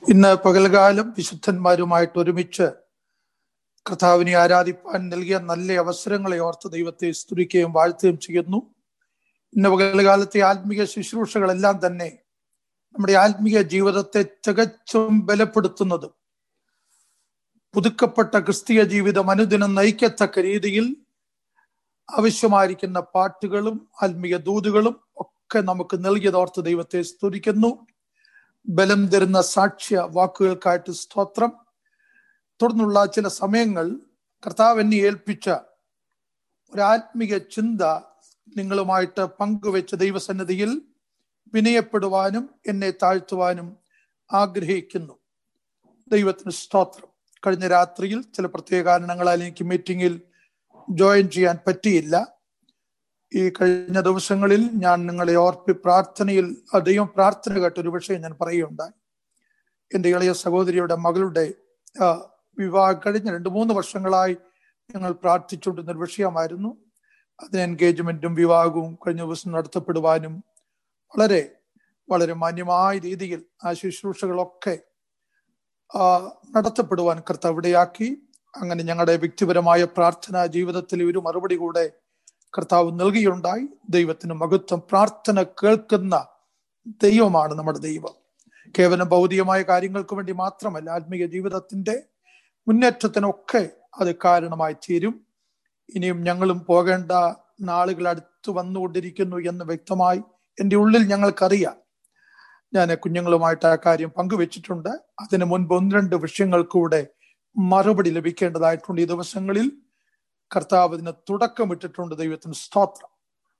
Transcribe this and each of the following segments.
ഇന്ന് പകൽകാലം വിശുദ്ധന്മാരുമായിട്ട് ഒരുമിച്ച് കർത്താവിനെ ആരാധിപ്പാൻ നൽകിയ നല്ല അവസരങ്ങളെ ഓർത്ത് ദൈവത്തെ സ്തുതിക്കുകയും വാഴ്ത്തുകയും ചെയ്യുന്നു ഇന്ന് പകൽകാലത്തെ ആത്മീയ ശുശ്രൂഷകളെല്ലാം തന്നെ നമ്മുടെ ആത്മീയ ജീവിതത്തെ തികച്ചും ബലപ്പെടുത്തുന്നതും പുതുക്കപ്പെട്ട ക്രിസ്തീയ ജീവിതം അനുദിനം നയിക്കത്തക്ക രീതിയിൽ ആവശ്യമായിരിക്കുന്ന പാട്ടുകളും ആത്മീയ ദൂതുകളും ഒക്കെ നമുക്ക് നൽകിയതോർത്ത് ദൈവത്തെ സ്തുതിക്കുന്നു ബലം തരുന്ന സാക്ഷ്യ വാക്കുകൾക്കായിട്ട് സ്തോത്രം തുടർന്നുള്ള ചില സമയങ്ങൾ കർത്താവ് എന്നെ ഏൽപ്പിച്ച ഒരു ആത്മീയ ചിന്ത നിങ്ങളുമായിട്ട് പങ്കുവെച്ച ദൈവസന്നിധിയിൽ വിനയപ്പെടുവാനും എന്നെ താഴ്ത്തുവാനും ആഗ്രഹിക്കുന്നു ദൈവത്തിന് സ്തോത്രം കഴിഞ്ഞ രാത്രിയിൽ ചില പ്രത്യേക കാരണങ്ങളാൽ എനിക്ക് മീറ്റിംഗിൽ ജോയിൻ ചെയ്യാൻ പറ്റിയില്ല ഈ കഴിഞ്ഞ ദിവസങ്ങളിൽ ഞാൻ നിങ്ങളെ ഓർപ്പി പ്രാർത്ഥനയിൽ ദൈവം പ്രാർത്ഥന കേട്ട ഒരു വിഷയം ഞാൻ പറയുകയുണ്ടായി എൻ്റെ ഇളയ സഹോദരിയുടെ മകളുടെ വിവാഹം കഴിഞ്ഞ രണ്ട് മൂന്ന് വർഷങ്ങളായി ഞങ്ങൾ പ്രാർത്ഥിച്ചുകൊണ്ടിരുന്ന ഒരു വിഷയമായിരുന്നു അതിന് എൻഗേജ്മെന്റും വിവാഹവും കഴിഞ്ഞ ദിവസം നടത്തപ്പെടുവാനും വളരെ വളരെ മാന്യമായ രീതിയിൽ ആ ശുശ്രൂഷകളൊക്കെ നടത്തപ്പെടുവാൻ കർത്താവ് ഇവിടെയാക്കി അങ്ങനെ ഞങ്ങളുടെ വ്യക്തിപരമായ പ്രാർത്ഥനാ ജീവിതത്തിൽ ഒരു മറുപടി കൂടെ കർത്താവ് നൽകിയുണ്ടായി ദൈവത്തിന് മഹത്വം പ്രാർത്ഥന കേൾക്കുന്ന ദൈവമാണ് നമ്മുടെ ദൈവം കേവലം ഭൗതികമായ കാര്യങ്ങൾക്ക് വേണ്ടി മാത്രമല്ല ആത്മീയ ജീവിതത്തിന്റെ മുന്നേറ്റത്തിനൊക്കെ അത് കാരണമായി തീരും ഇനിയും ഞങ്ങളും പോകേണ്ട നാളുകൾ അടുത്ത് വന്നുകൊണ്ടിരിക്കുന്നു എന്ന് വ്യക്തമായി എൻ്റെ ഉള്ളിൽ ഞങ്ങൾക്കറിയാം ഞാൻ കുഞ്ഞുങ്ങളുമായിട്ട് ആ കാര്യം പങ്കുവെച്ചിട്ടുണ്ട് അതിനു മുൻപ് ഒന്ന് രണ്ട് വിഷയങ്ങൾക്കൂടെ മറുപടി ലഭിക്കേണ്ടതായിട്ടുണ്ട് ഈ ദിവസങ്ങളിൽ കർത്താവ് ഇതിന് തുടക്കമിട്ടിട്ടുണ്ട് ദൈവത്തിന് സ്തോത്രം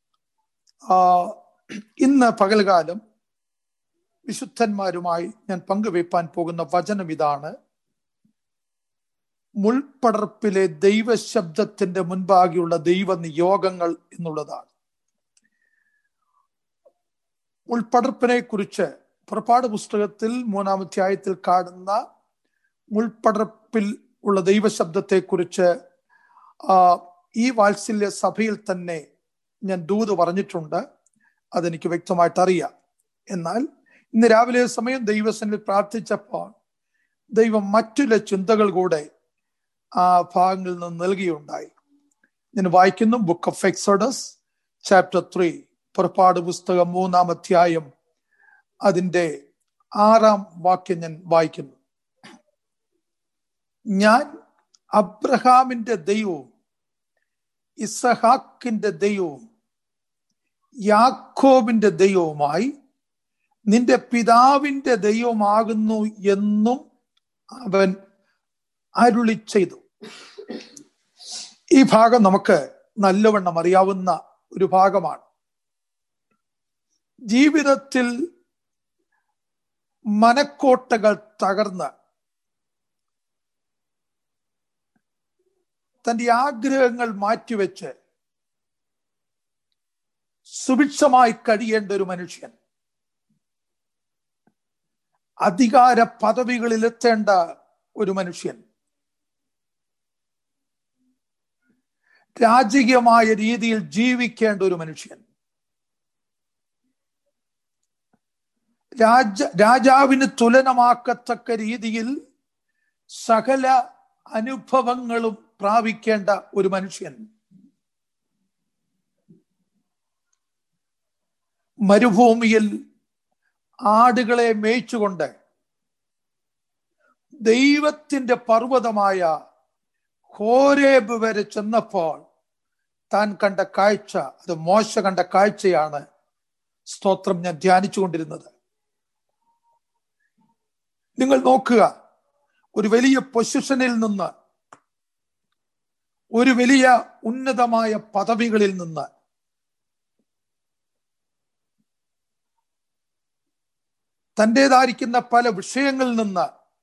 ആ ഇന്ന് പകൽകാലം വിശുദ്ധന്മാരുമായി ഞാൻ പങ്കുവയ്പ്പാൻ പോകുന്ന വചനം ഇതാണ് മുൾപ്പടർപ്പിലെ ദൈവശബ്ദത്തിന്റെ മുൻപാകെയുള്ള ദൈവ നിയോഗങ്ങൾ എന്നുള്ളതാണ് മുൾപ്പടർപ്പിനെ കുറിച്ച് പുറപ്പാട് പുസ്തകത്തിൽ മൂന്നാം അധ്യായത്തിൽ കാണുന്ന മുൾപ്പടർപ്പിൽ ഉള്ള ദൈവശബ്ദത്തെ കുറിച്ച് ഈ വാത്സല്യ സഭയിൽ തന്നെ ഞാൻ ദൂത് പറഞ്ഞിട്ടുണ്ട് അതെനിക്ക് വ്യക്തമായിട്ട് അറിയാം എന്നാൽ ഇന്ന് രാവിലെ സമയം ദൈവസനിൽ പ്രാർത്ഥിച്ചപ്പോൾ ദൈവം മറ്റുള്ള ചിന്തകൾ കൂടെ ആ ഭാഗങ്ങളിൽ നിന്ന് നൽകിയുണ്ടായി ഞാൻ വായിക്കുന്നു book of Exodus chapter three പുറപ്പാട് പുസ്തകം മൂന്നാം അധ്യായം അതിൻ്റെ ആറാം വാക്യം ഞാൻ വായിക്കുന്നു ഞാൻ അബ്രഹാമിന്റെ ദൈവവും ഇസഹാക്കിന്റെ ദൈവവും യാക്കോബിന്റെ ദൈവവുമായി നിന്റെ പിതാവിന്റെ ദൈവമാകുന്നു എന്നും അവൻ അരുളി ചെയ്തു ഈ ഭാഗം നമുക്ക് നല്ലവണ്ണം അറിയാവുന്ന ഒരു ഭാഗമാണ് ജീവിതത്തിൽ മനക്കോട്ടകൾ തകർന്ന് തന്റെ ആഗ്രഹങ്ങൾ മാറ്റിവെച്ച് സുഭിക്ഷമായി കഴിയേണ്ട ഒരു മനുഷ്യൻ അധികാര പദവികളിൽ എത്തേണ്ട ഒരു മനുഷ്യൻ രാജകീയമായ രീതിയിൽ ജീവിക്കേണ്ട ഒരു മനുഷ്യൻ രാജ രാജാവിന് തുലനമാക്കത്തക്ക രീതിയിൽ സകല അനുഭവങ്ങളും പ്രാപിക്കേണ്ട ഒരു മനുഷ്യൻ മരുഭൂമിയിൽ ആടുകളെ മേയിച്ചുകൊണ്ട് ദൈവത്തിന്റെ പർവ്വതമായ ഹോരേബ് വരെ ചെന്നപ്പോൾ താൻ കണ്ട കാഴ്ച അത് മോശ കണ്ട കാഴ്ചയാണ് സ്തോത്രം ഞാൻ ധ്യാനിച്ചുകൊണ്ടിരുന്നത് നിങ്ങൾ നോക്കുക ഒരു വലിയ പൊസിഷനിൽ നിന്ന് ഒരു വലിയ ഉന്നതമായ പദവികളിൽ നിന്ന് തൻ്റെതായിരിക്കുന്ന പല വിഷയങ്ങളിൽ നിന്ന്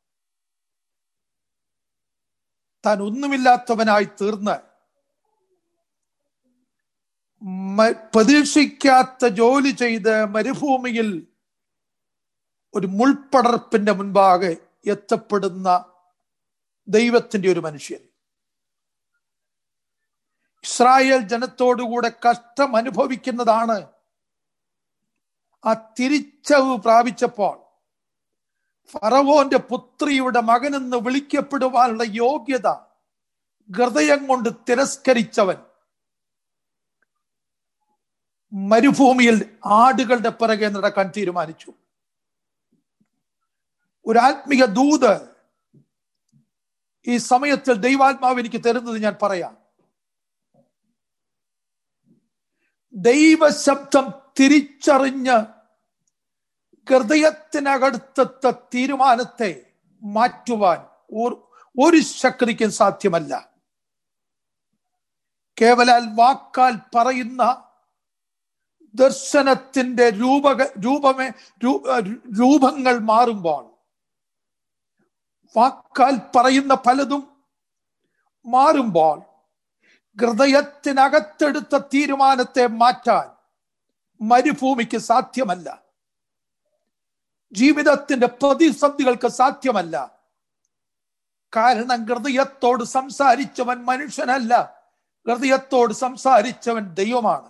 താൻ ഒന്നുമില്ലാത്തവനായി തീർന്ന് പ്രതീക്ഷിക്കാത്ത ജോലി ചെയ്ത് മരുഭൂമിയിൽ ഒരു മുൾപ്പടർപ്പിന്റെ മുൻപാകെ എത്തപ്പെടുന്ന ദൈവത്തിന്റെ ഒരു മനുഷ്യൻ ഇസ്രായേൽ ജനത്തോടുകൂടെ കഷ്ടം അനുഭവിക്കുന്നതാണ് ആ തിരിച്ചവ് പ്രാപിച്ചപ്പോൾ ഫറവോന്റെ പുത്രിയുടെ മകനെന്ന് വിളിക്കപ്പെടുവാനുള്ള യോഗ്യത ഹൃദയം കൊണ്ട് തിരസ്കരിച്ചവൻ മരുഭൂമിയിൽ ആടുകളുടെ പിറകെ നടക്കാൻ തീരുമാനിച്ചു ഒരു ആത്മീയ ദൂത് ഈ സമയത്തിൽ ദൈവാത്മാവ് എനിക്ക് തരുന്നത് ഞാൻ പറയാം ദൈവശബ്ദം തിരിച്ചറിഞ്ഞ് ഹൃദയത്തിനകടുത്ത തീരുമാനത്തെ മാറ്റുവാൻ ഒരു ശക്തിക്കും സാധ്യമല്ല കേവലാൽ വാക്കാൽ പറയുന്ന ദർശനത്തിന്റെ രൂപക രൂപമേ രൂപങ്ങൾ മാറുമ്പോൾ വാക്കാൽ പറയുന്ന പലതും മാറുമ്പോൾ ഹൃദയത്തിനകത്തെടുത്ത തീരുമാനത്തെ മാറ്റാൻ മരുഭൂമിക്ക് സാധ്യമല്ല ജീവിതത്തിന്റെ പ്രതിസന്ധികൾക്ക് സാധ്യമല്ല കാരണം ഹൃദയത്തോട് സംസാരിച്ചവൻ മനുഷ്യനല്ല ഹൃദയത്തോട് സംസാരിച്ചവൻ ദൈവമാണ്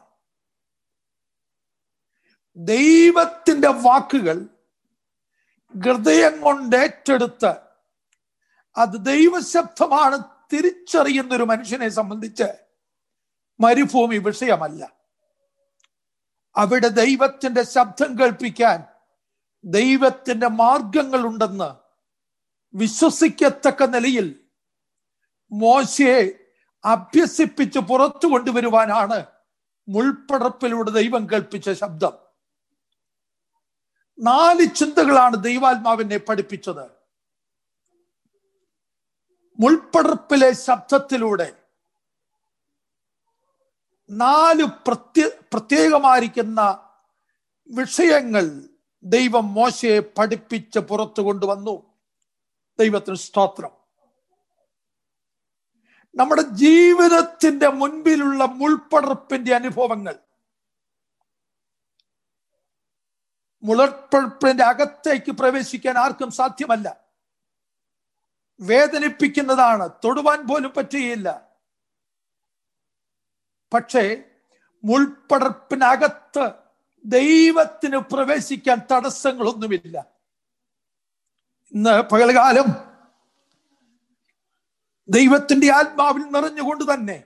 ദൈവത്തിന്റെ വാക്കുകൾ ഹൃദയം കൊണ്ട് ഏറ്റെടുത്ത് അത് ദൈവശബ്ദമാണ് തിരിച്ചറിയുന്ന ഒരു മനുഷ്യനെ സംബന്ധിച്ച് മരുഭൂമി വിഷയമല്ല അവിടെ ദൈവത്തിന്റെ ശബ്ദം കേൾപ്പിക്കാൻ ദൈവത്തിന്റെ മാർഗങ്ങളുണ്ടെന്ന് വിശ്വസിക്കത്തക്ക നിലയിൽ മോശയെ അഭ്യസിപ്പിച്ച് പുറത്തു കൊണ്ടുവരുവാനാണ് മുൾപ്പടപ്പിലൂടെ ദൈവം കേൾപ്പിച്ച ശബ്ദം നാല് ചിന്തകളാണ് ദൈവാത്മാവിനെ പഠിപ്പിച്ചത് മുൾപ്പടർപ്പിലെ ശബ്ദത്തിലൂടെ നാല് പ്രത്യ പ്രത്യേകമായിരിക്കുന്ന വിഷയങ്ങൾ ദൈവം മോശയെ പഠിപ്പിച്ച് പുറത്തു കൊണ്ടുവന്നു ദൈവത്തിന് സ്തോത്രം നമ്മുടെ ജീവിതത്തിന്റെ മുൻപിലുള്ള മുൾപ്പടർപ്പിന്റെ അനുഭവങ്ങൾ മുളപ്പടർപ്പിന്റെ അകത്തേക്ക് പ്രവേശിക്കാൻ ആർക്കും സാധ്യമല്ല വേദനിപ്പിക്കുന്നതാണ് തൊടുവാൻ പോലും പറ്റുകയില്ല പക്ഷേ മുൾപ്പടർപ്പിനകത്ത് ദൈവത്തിന് പ്രവേശിക്കാൻ തടസ്സങ്ങളൊന്നുമില്ല ഇന്ന് പകൽകാലം ദൈവത്തിന്റെ ആത്മാവിൽ നിറഞ്ഞുകൊണ്ട് തന്നെ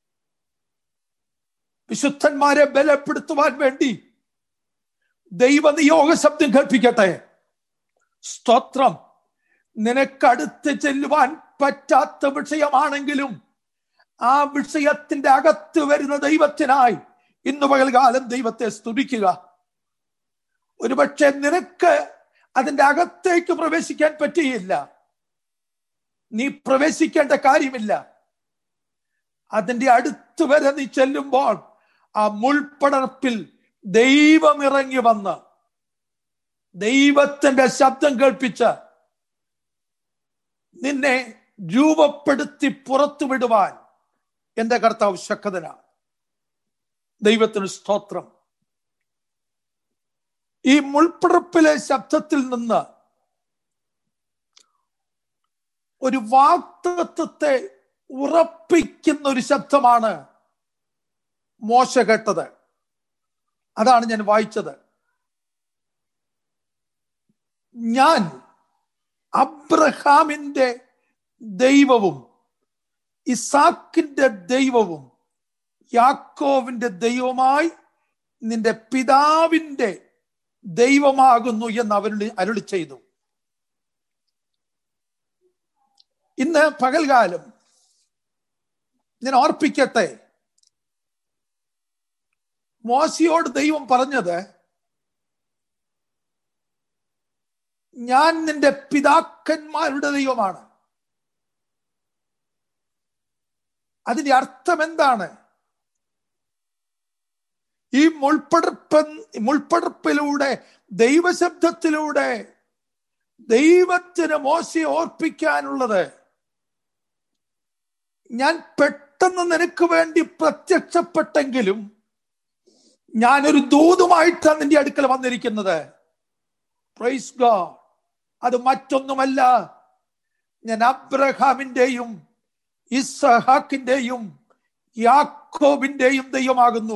വിശുദ്ധന്മാരെ ബലപ്പെടുത്തുവാൻ വേണ്ടി ദൈവ നിയോഗ ശബ്ദം കേൾപ്പിക്കട്ടെ സ്തോത്രം നിനക്കടുത്ത് ചെല്ലുവാൻ പറ്റാത്ത വിഷയമാണെങ്കിലും ആ വിഷയത്തിന്റെ അകത്ത് വരുന്ന ദൈവത്തിനായി ഇന്ന് പകൽകാലം ദൈവത്തെ സ്തുതിക്കുക ഒരുപക്ഷെ നിനക്ക് അതിന്റെ അകത്തേക്ക് പ്രവേശിക്കാൻ പറ്റിയില്ല നീ പ്രവേശിക്കേണ്ട കാര്യമില്ല അതിന്റെ അടുത്ത് വരെ നീ ചെല്ലുമ്പോൾ ആ മുൾപ്പടർപ്പിൽ ദൈവം ഇറങ്ങി വന്ന് ദൈവത്തിന്റെ ശബ്ദം കേൾപ്പിച്ച് നിന്നെ രൂപപ്പെടുത്തി പുറത്തു വിടുവാൻ എന്റെ കർത്താവ് ശക്തനാണ് ദൈവത്തിന് സ്തോത്രം ഈ മുൾപ്പടർപ്പിലെ ശബ്ദത്തിൽ നിന്ന് ഒരു വാക്തത്വത്തെ ഉറപ്പിക്കുന്ന ഒരു ശബ്ദമാണ് മോശ കേട്ടത് അതാണ് ഞാൻ വായിച്ചത് ഞാൻ അബ്രഹാമിന്റെ ദൈവവും ഇസാക്കിന്റെ ദൈവവും യാക്കോവിന്റെ ദൈവമായി നിന്റെ പിതാവിന്റെ ദൈവമാകുന്നു എന്ന് അവരുടെ അരുളി ചെയ്തു ഇന്ന് പകൽകാലം ഞാൻ ഓർപ്പിക്കട്ടെ മോശയോട് ദൈവം പറഞ്ഞത് ഞാൻ നിന്റെ പിതാക്കന്മാരുടെ ദൈവമാണ് അതിന്റെ അർത്ഥം എന്താണ് ഈ മുൾപ്പടർപ്പ മുൾപ്പടർപ്പിലൂടെ ദൈവശബ്ദത്തിലൂടെ ദൈവത്തിന് മോശയെ ഓർപ്പിക്കാനുള്ളത് ഞാൻ പെട്ടെന്ന് നിനക്ക് വേണ്ടി പ്രത്യക്ഷപ്പെട്ടെങ്കിലും ഞാനൊരു ദൂതുമായിട്ടാണ് നിന്റെ അടുക്കൽ വന്നിരിക്കുന്നത് പ്രൈസ് ഗോഡ് അത് മറ്റൊന്നുമല്ല ഞാൻ അബ്രഹാമിന്റെയും ഇസഹാക്കിന്റെയും യാക്കോബിന്റെയും ദൈവമാകുന്നു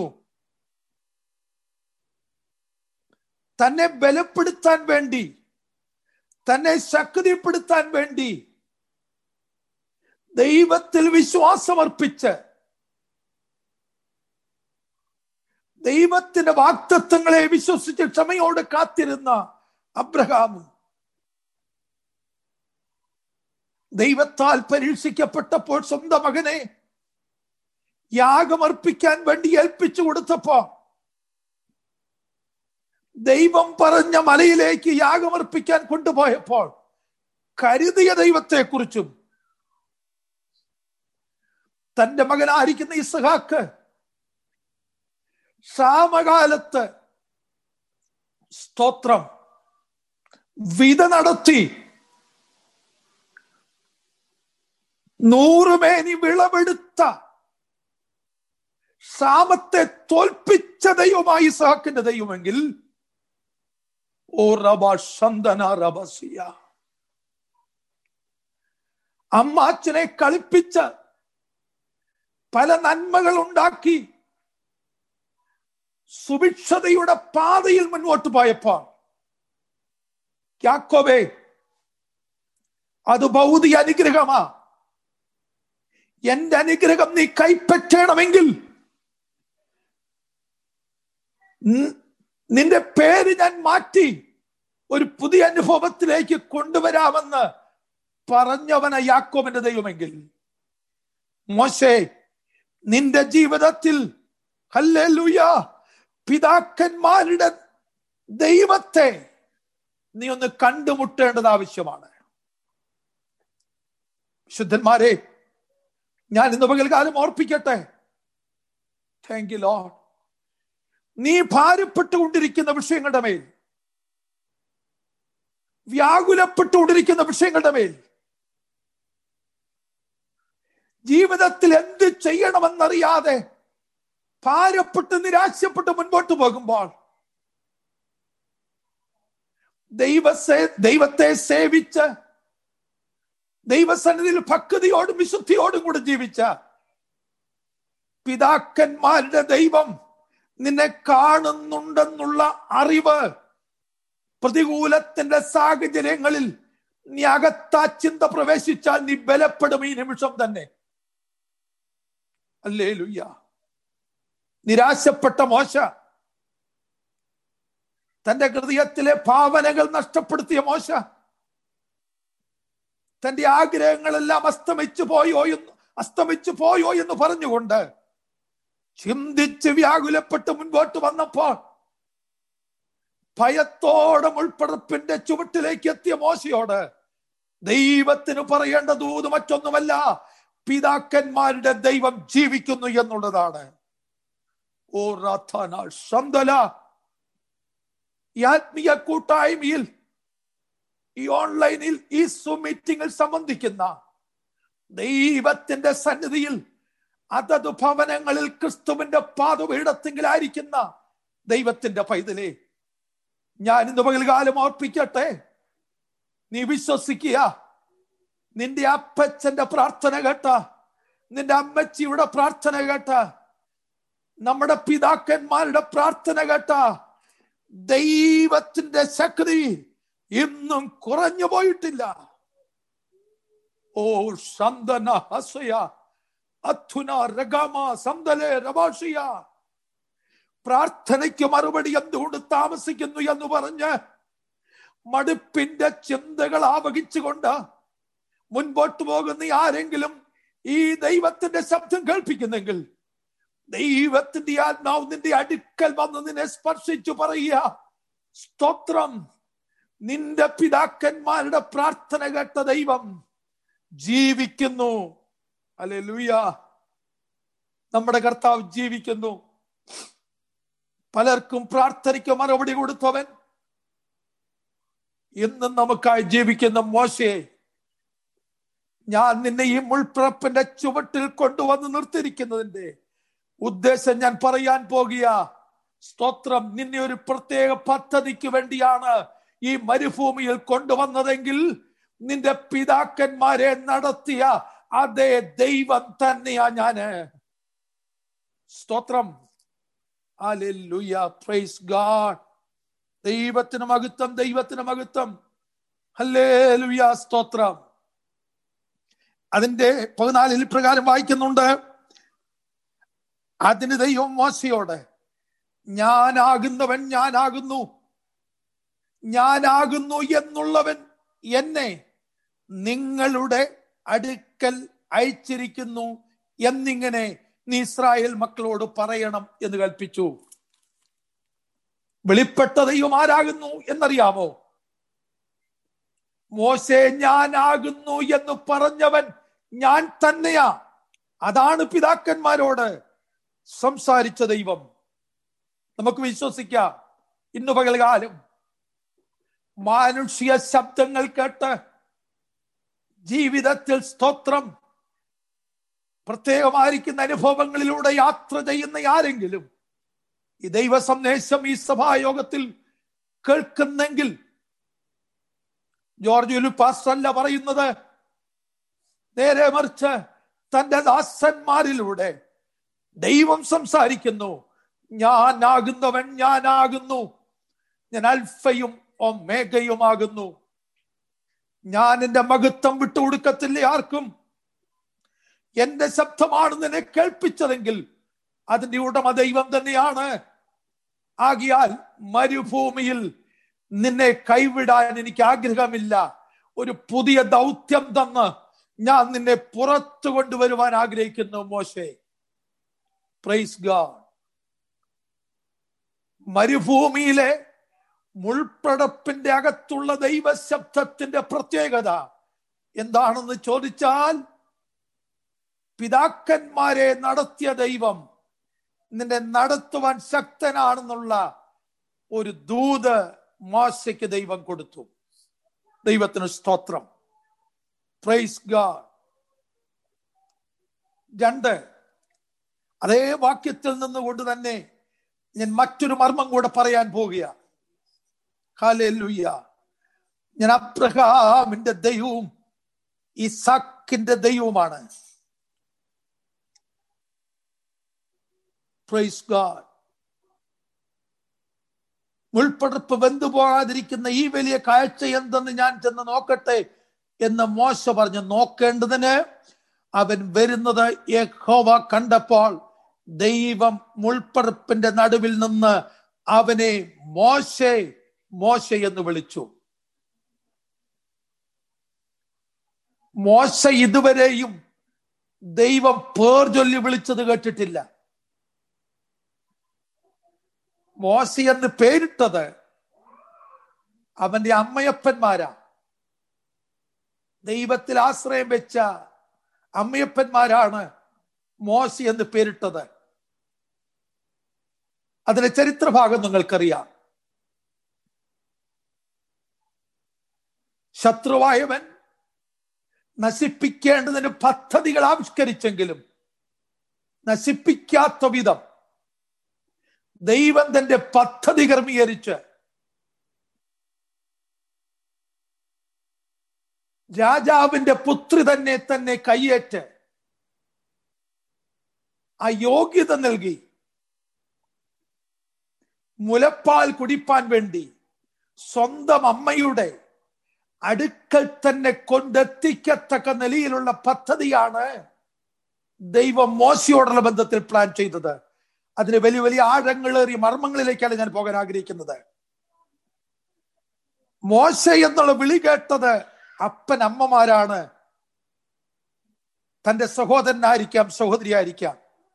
തന്നെ ബലപ്പെടുത്താൻ വേണ്ടി തന്നെ ശക്തിപ്പെടുത്താൻ വേണ്ടി ദൈവത്തിൽ വിശ്വാസമർപ്പിച്ച് ദൈവത്തിന്റെ വാക്തത്വങ്ങളെ വിശ്വസിച്ച് ക്ഷമയോട് കാത്തിരുന്ന അബ്രഹാമും ദൈവത്താൽ പരീക്ഷിക്കപ്പെട്ടപ്പോൾ സ്വന്തം മകനെ യാഗമർപ്പിക്കാൻ വേണ്ടി ഏൽപ്പിച്ചു കൊടുത്തപ്പോ ദൈവം പറഞ്ഞ മലയിലേക്ക് യാഗമർപ്പിക്കാൻ കൊണ്ടുപോയപ്പോൾ കരുതിയ ദൈവത്തെക്കുറിച്ചും തന്റെ മകനായിരിക്കുന്ന ഇസഹാക്ക് ക്ഷാമകാലത്ത് സ്തോത്രം വിത നടത്തി നൂറുമേനി വിളവെടുത്ത ക്ഷാമത്തെ തോൽപ്പിച്ച ദൈവമായി ഇസഹാക്കിന്റെ ദൈവമെങ്കിൽ ഓ റബ ശന്തന റബസിയ അമ്മ അച്ഛനെ കളിപ്പിച്ച് പല നന്മകൾ ഉണ്ടാക്കി സുഭിക്ഷതയുടെ പാതയിൽ മുന്നോട്ട് പോയപ്പോൾ യാക്കോബേ അത് ഭൗതിക അനുഗ്രഹമാ എന്റെ അനുഗ്രഹം നീ കൈപ്പറ്റണമെങ്കിൽ നിന്റെ പേര് ഞാൻ മാറ്റി ഒരു പുതിയ അനുഭവത്തിലേക്ക് കൊണ്ടുവരാമെന്ന് പറഞ്ഞവന യാക്കോബിന്റെ ദൈവമെങ്കിൽ മോശെ നിന്റെ ജീവിതത്തിൽ ഹല്ലേലൂയ പിതാക്കന്മാരുടെ ദൈവത്തെ നീ ഒന്ന് കണ്ടുമുട്ടേണ്ടത് ആവശ്യമാണ് ശുദ്ധന്മാരെ ഞാൻ ഇന്ന് പകൽക്കാലം ഓർപ്പിക്കട്ടെ താങ്ക് യു ലോഡ് നീ ഭാരപ്പെട്ടുകൊണ്ടിരിക്കുന്ന വിഷയങ്ങളുടെ മേൽ വ്യാകുലപ്പെട്ടുകൊണ്ടിരിക്കുന്ന വിഷയങ്ങളുടെ മേൽ ജീവിതത്തിൽ എന്ത് ചെയ്യണമെന്നറിയാതെ ഭാരപ്പെട്ട് നിരാശപ്പെട്ട് മുൻപോട്ട് പോകുമ്പോൾ ദൈവസേ ദൈവത്തെ സേവിച്ച് ദൈവസന്നിധിയിൽ ഭക്തിയോടും വിശുദ്ധിയോടും കൂടെ ജീവിച്ച പിതാക്കന്മാരുടെ ദൈവം നിന്നെ കാണുന്നുണ്ടെന്നുള്ള അറിവ് പ്രതികൂലത്തിന്റെ സാഹചര്യങ്ങളിൽ നീ അകത്താ ചിന്ത പ്രവേശിച്ചാൽ നീ ബലപ്പെടും ഈ നിമിഷം തന്നെ അല്ലേ ലുയ്യ നിരാശപ്പെട്ട മോശ തന്റെ ഹൃദയത്തിലെ ഭാവനകൾ നഷ്ടപ്പെടുത്തിയ മോശ തന്റെ ആഗ്രഹങ്ങളെല്ലാം അസ്തമിച്ചു പോയോ എന്ന് അസ്തമിച്ചു പോയോ എന്ന് പറഞ്ഞുകൊണ്ട് ചിന്തിച്ച് വ്യാകുലപ്പെട്ട് മുൻപോട്ട് വന്നപ്പോൾ ഭയത്തോടെ മുൾപ്പടപ്പിന്റെ ചുവട്ടിലേക്ക് എത്തിയ മോശയോട് ദൈവത്തിന് പറയേണ്ട ദൂത് മറ്റൊന്നുമല്ല പിതാക്കന്മാരുടെ ദൈവം ജീവിക്കുന്നു എന്നുള്ളതാണ് ഓ റഥന ശന്തല ഈ ആത്മീയ കൂട്ടായ്മയിൽ ഈ ഓൺലൈനിൽ ഈ സൂം മീറ്റിംഗിൽ സംബന്ധിക്കുന്ന ദൈവത്തിന്റെ സന്നിധിയിൽ അതത് ഭവനങ്ങളിൽ ക്രിസ്തുവിന്റെ പാതപീഠത്തിങ്കിലായിരിക്കുന്ന ദൈവത്തിന്റെ പൈതലേ ഞാൻ ഇന്ന് പകൽകാലം ഓർപ്പിക്കട്ടെ നീ വിശ്വസിക്കുക നിന്റെ അപ്പച്ചന്റെ പ്രാർത്ഥന കേട്ട നിന്റെ അമ്മച്ചിയുടെ പ്രാർത്ഥന കേട്ട നമ്മുടെ പിതാക്കന്മാരുടെ പ്രാർത്ഥന കേട്ട ദൈവത്തിന്റെ ശക്തി ഇന്നും കുറഞ്ഞു പോയിട്ടില്ല ഓ ശന്തന ഹസയ അഥുന രഗമ സന്തലെ രഭാഷിയ പ്രാർത്ഥനയ്ക്ക് മറുപടി എന്തുകൊണ്ട് താമസിക്കുന്നു എന്ന് പറഞ്ഞ് മടുപ്പിന്റെ ചിന്തകൾ ആവഹിച്ചുകൊണ്ട് മുൻപോട്ട് പോകുന്ന ആരെങ്കിലും ഈ ദൈവത്തിന്റെ ശബ്ദം കേൾപ്പിക്കുന്നെങ്കിൽ ദൈവത്തിന്റെ ആത്മാവ് നിന്റെ അടുക്കൽ വന്ന് നിന്നെ സ്പർശിച്ചു പറയുക സ്തോത്രം നിന്റെ പിതാക്കന്മാരുടെ പ്രാർത്ഥന കേട്ട ദൈവം ജീവിക്കുന്നു അല്ലെ ലൂയ നമ്മുടെ കർത്താവ് ജീവിക്കുന്നു പലർക്കും പ്രാർത്ഥനയ്ക്ക് മറുപടി കൊടുത്തവൻ ഇന്നും നമുക്കായി ജീവിക്കുന്ന മോശയെ ഞാൻ നിന്നെ ഈ മുൾപ്പിറപ്പിന്റെ ചുവട്ടിൽ കൊണ്ടുവന്ന് നിർത്തിയിരിക്കുന്നതിന്റെ ഉദ്ദേശം ഞാൻ പറയാൻ പോകുക സ്തോത്രം നിന്നെ ഒരു പ്രത്യേക പദ്ധതിക്ക് വേണ്ടിയാണ് ഈ മരുഭൂമിയിൽ കൊണ്ടുവന്നതെങ്കിൽ നിന്റെ പിതാക്കന്മാരെ നടത്തിയ അതേ ദൈവം തന്നെയാ ഞാന് സ്തോത്രം പ്രൈസ് ഗാഡ് ദൈവത്തിന് മഹത്വം ദൈവത്തിന് മഹത്വം ഹല്ലേലൂയ സ്തോത്രം അതിന്റെ പതിനാലിൽ പ്രകാരം വായിക്കുന്നുണ്ട് അതിന് ദൈവം മോശയോട് ഞാനാകുന്നവൻ ഞാനാകുന്നു ഞാനാകുന്നു എന്നുള്ളവൻ എന്നെ നിങ്ങളുടെ അടുക്കൽ അയച്ചിരിക്കുന്നു എന്നിങ്ങനെ നീ ഇസ്രായേൽ മക്കളോട് പറയണം എന്ന് കൽപ്പിച്ചു വെളിപ്പെട്ട ദൈവം ആരാകുന്നു എന്നറിയാമോ മോശെ ഞാനാകുന്നു എന്ന് പറഞ്ഞവൻ ഞാൻ തന്നെയാ അതാണ് പിതാക്കന്മാരോട് സംസാരിച്ച ദൈവം നമുക്ക് വിശ്വസിക്കാം ഇന്ന് പകൽകാലം മാനുഷിക ശബ്ദങ്ങൾ കേട്ട് ജീവിതത്തിൽ സ്തോത്രം പ്രത്യേകമായിരിക്കുന്ന അനുഭവങ്ങളിലൂടെ യാത്ര ചെയ്യുന്ന ആരെങ്കിലും ഈ ദൈവ സന്ദേശം ഈ സഭായോഗത്തിൽ കേൾക്കുന്നെങ്കിൽ ജോർജ് ലുപ്പാസ് അല്ല പറയുന്നത് നേരെ മറിച്ച് തന്റെ ദാസന്മാരിലൂടെ ദൈവം സംസാരിക്കുന്നു ഞാനാകുന്നവൻ ഞാനാകുന്നു ഞാൻ അൽഫയും ഒമേഗയുമാകുന്നു ഞാൻ എന്റെ മഹത്വം വിട്ടുകൊടുക്കത്തില്ല ആർക്കും എന്റെ ശബ്ദമാണ് നിന്നെ കേൾപ്പിച്ചതെങ്കിൽ അതിന്റെ ഉടമ ദൈവം തന്നെയാണ് ആകിയാൽ മരുഭൂമിയിൽ നിന്നെ കൈവിടാൻ എനിക്ക് ആഗ്രഹമില്ല ഒരു പുതിയ ദൗത്യം തന്ന് ഞാൻ നിന്നെ പുറത്തു കൊണ്ടുവരുവാൻ ആഗ്രഹിക്കുന്നു മോശെ പ്രൈസ് ഗാഡ് മരുഭൂമിയിലെ മുൾപ്പടപ്പിന്റെ അകത്തുള്ള ദൈവശബ്ദത്തിന്റെ പ്രത്യേകത എന്താണെന്ന് ചോദിച്ചാൽ പിതാക്കന്മാരെ നടത്തിയ ദൈവം നിന്നെ നടത്തുവാൻ ശക്തനാണെന്നുള്ള ഒരു ദൂത് മോശയ്ക്ക് ദൈവം കൊടുത്തു ദൈവത്തിന് സ്തോത്രം പ്രൈസ് ഗാഡ് രണ്ട് അതേ വാക്യത്തിൽ നിന്നുകൊണ്ട് തന്നെ ഞാൻ മറ്റൊരു മർമ്മം കൂടെ പറയാൻ പോകുക ഹാലൂയ്യ ഞാൻ അബ്രഹാമിന്റെ ദൈവവും ഇസാക്കിന്റെ ദൈവവുമാണ് പ്രൈസ് ഗാഡ് മുൾപ്പടർപ്പ് വെന്തു പോകാതിരിക്കുന്ന ഈ വലിയ കാഴ്ച എന്തെന്ന് ഞാൻ ചെന്ന് നോക്കട്ടെ എന്ന് മോശ പറഞ്ഞു നോക്കേണ്ടതിന് അവൻ വരുന്നത് യഹോവ കണ്ടപ്പോൾ ദൈവം മുൾപ്പടർപ്പിന്റെ നടുവിൽ നിന്ന് അവനെ മോശെ മോശ എന്ന് വിളിച്ചു മോശ ഇതുവരെയും ദൈവം പേർ ചൊല്ലി വിളിച്ചത് കേട്ടിട്ടില്ല മോശ എന്ന് പേരിട്ടത് അവന്റെ അമ്മയപ്പന്മാരാ ദൈവത്തിൽ ആശ്രയം വെച്ച അമ്മയപ്പന്മാരാണ് മോശ എന്ന് പേരിട്ടത് അതിന്റെ ചരിത്രഭാഗം നിങ്ങൾക്കറിയാം ശത്രുവായവൻ നശിപ്പിക്കേണ്ടതിന് പദ്ധതികൾ ആവിഷ്കരിച്ചെങ്കിലും നശിപ്പിക്കാത്ത വിധം ദൈവം തന്റെ പദ്ധതി ക്രമീകരിച്ച് രാജാവിന്റെ പുത്രി തന്നെ തന്നെ കയ്യേറ്റ് ആ യോഗ്യത നൽകി മുലപ്പാൽ കുടിപ്പാൻ വേണ്ടി സ്വന്തം അമ്മയുടെ അടുക്കൽ തന്നെ കൊണ്ടെത്തിക്കത്തക്ക നിലയിലുള്ള പദ്ധതിയാണ് ദൈവം മോശയോടുള്ള ബന്ധത്തിൽ പ്ലാൻ ചെയ്തത് അതിന് വലിയ വലിയ ആഴങ്ങളേറിയ മർമ്മങ്ങളിലേക്കാണ് ഞാൻ പോകാൻ ആഗ്രഹിക്കുന്നത് മോശ എന്നുള്ള വിളി കേട്ടത് അപ്പൻ അമ്മമാരാണ് തന്റെ സഹോദരനായിരിക്കാം സഹോദരിയായിരിക്കാം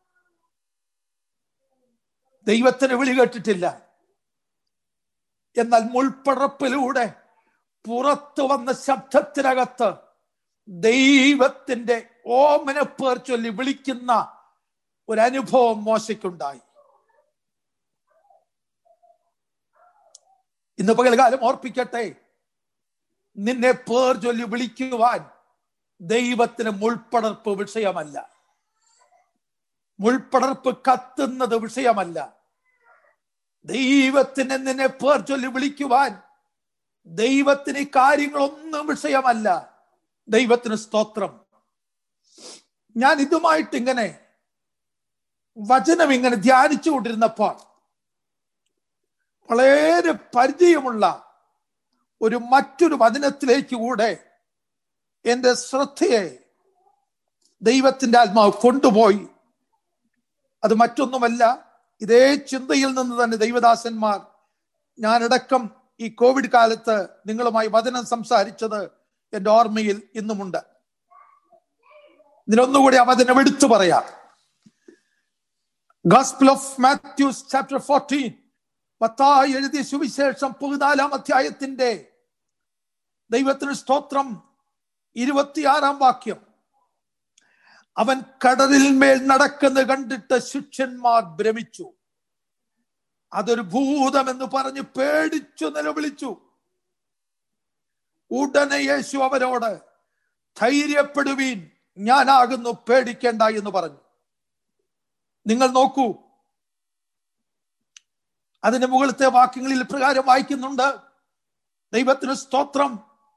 ദൈവത്തിന് വിളി കേട്ടിട്ടില്ല എന്നാൽ മുൾപ്പടപ്പിലൂടെ പുറത്തു വന്ന ശബ്ദത്തിനകത്ത് ദൈവത്തിന്റെ ഓമന പേർ ചൊല്ലി വിളിക്കുന്ന ഒരു അനുഭവം മോശയ്ക്കുണ്ടായി ഇന്ന് പകൽക്കാലം ഓർപ്പിക്കട്ടെ നിന്നെ പേർ ചൊല്ലി വിളിക്കുവാൻ ദൈവത്തിന് മുൾപ്പടർപ്പ് വിഷയമല്ല മുൾപ്പടർപ്പ് കത്തുന്നത് വിഷയമല്ല ദൈവത്തിന് നിന്നെ പേർ ചൊല്ലി വിളിക്കുവാൻ ദൈവത്തിന് ഈ കാര്യങ്ങളൊന്നും വിഷയമല്ല ദൈവത്തിന് സ്തോത്രം ഞാൻ ഇതുമായിട്ട് ഇങ്ങനെ വചനം ഇങ്ങനെ ധ്യാനിച്ചു കൊണ്ടിരുന്നപ്പോൾ വളരെ പരിചയമുള്ള ഒരു മറ്റൊരു വചനത്തിലേക്ക് കൂടെ എന്റെ ശ്രദ്ധയെ ദൈവത്തിന്റെ ആത്മാവ് കൊണ്ടുപോയി അത് മറ്റൊന്നുമല്ല ഇതേ ചിന്തയിൽ നിന്ന് തന്നെ ദൈവദാസന്മാർ ഞാനടക്കം ഈ കോവിഡ് കാലത്ത് നിങ്ങളുമായി വചനം സംസാരിച്ചത് എന്റെ ഓർമ്മയിൽ ഇന്നുമുണ്ട് ഇതിനൊന്നുകൂടി ആ വചനം എടുത്തു പറയാം gospel of Matthews chapter fourteen പത്തായി എഴുതിയ സുവിശേഷം പതിനാലാം അധ്യായത്തിന്റെ ദൈവത്തിന് സ്തോത്രം ഇരുപത്തിയാറാം വാക്യം അവൻ കടലിൽ മേൽ നടക്കുന്ന കണ്ടിട്ട് ശിഷ്യന്മാർ ഭ്രമിച്ചു അതൊരു ഭൂതം എന്ന് പറഞ്ഞ് പേടിച്ചു നിലവിളിച്ചു ഉടനെ യേശു അവരോട് ധൈര്യപ്പെടുവീൻ ഞാനാകുന്നു പേടിക്കേണ്ട എന്ന് പറഞ്ഞു നിങ്ങൾ നോക്കൂ അതിന്റെ മുകളിലത്തെ വാക്യങ്ങളിൽ പ്രകാരം വായിക്കുന്നുണ്ട് ദൈവത്തിന് സ്തോത്രം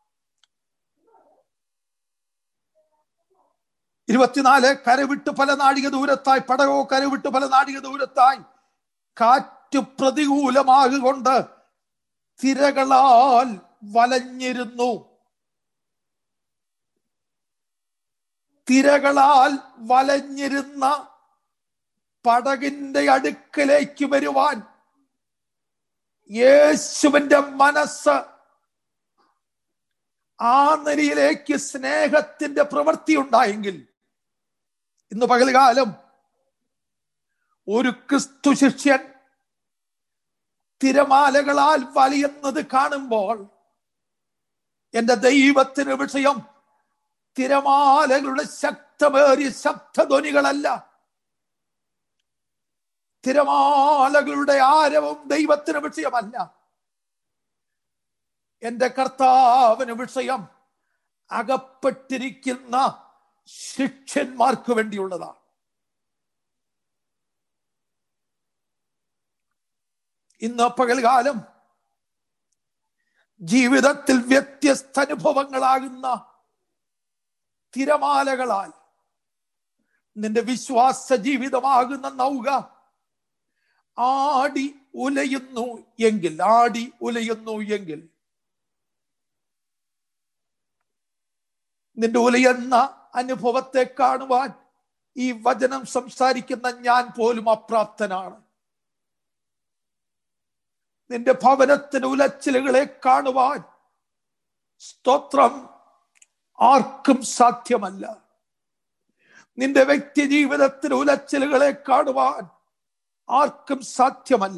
ഇരുപത്തിനാല് കരവിട്ട് പല നാഴിക ദൂരത്തായി പടകോ കരവിട്ട് പല നാഴിക ദൂരത്തായി കാറ്റ് പ്രതികൂലമാകൊണ്ട് തിരകളാൽ വലഞ്ഞിരുന്നു തിരകളാൽ വലഞ്ഞിരുന്ന പടകിന്റെ അടുക്കലേക്ക് വരുവാൻ യേശുവിന്റെ മനസ്സ് ആ നിലയിലേക്ക് സ്നേഹത്തിന്റെ പ്രവൃത്തി ഉണ്ടായെങ്കിൽ ഇന്ന് പകൽകാലം ഒരു ക്രിസ്തു ശിഷ്യൻ തിരമാലകളാൽ വലിയുന്നത് കാണുമ്പോൾ എന്റെ ദൈവത്തിന് വിഷയം തിരമാലകളുടെ ശക്തമേറിയ ശബ്ദധ്വനികളല്ല തിരമാലകളുടെ ആരവം ദൈവത്തിന് വിഷയമല്ല എന്റെ കർത്താവിന് വിഷയം അകപ്പെട്ടിരിക്കുന്ന ശിഷ്യന്മാർക്ക് വേണ്ടിയുള്ളതാണ് ഇന്ന് പകൽകാലം ജീവിതത്തിൽ വ്യത്യസ്ത അനുഭവങ്ങളാകുന്ന തിരമാലകളാൽ നിന്റെ വിശ്വാസ ജീവിതമാകുന്ന നൗക ആടി ഉലയുന്നു എങ്കിൽ ആടി ഉലയുന്നു എങ്കിൽ നിന്റെ ഉലയുന്ന അനുഭവത്തെ കാണുവാൻ ഈ വചനം സംസാരിക്കുന്ന ഞാൻ പോലും അപ്രാപ്തനാണ് നിന്റെ ഭവനത്തിന് ഉലച്ചിലുകളെ കാണുവാൻ സ്തോത്രം ആർക്കും സാധ്യമല്ല നിന്റെ വ്യക്തി ജീവിതത്തിന് ഉലച്ചിലുകളെ കാണുവാൻ ആർക്കും സാധ്യമല്ല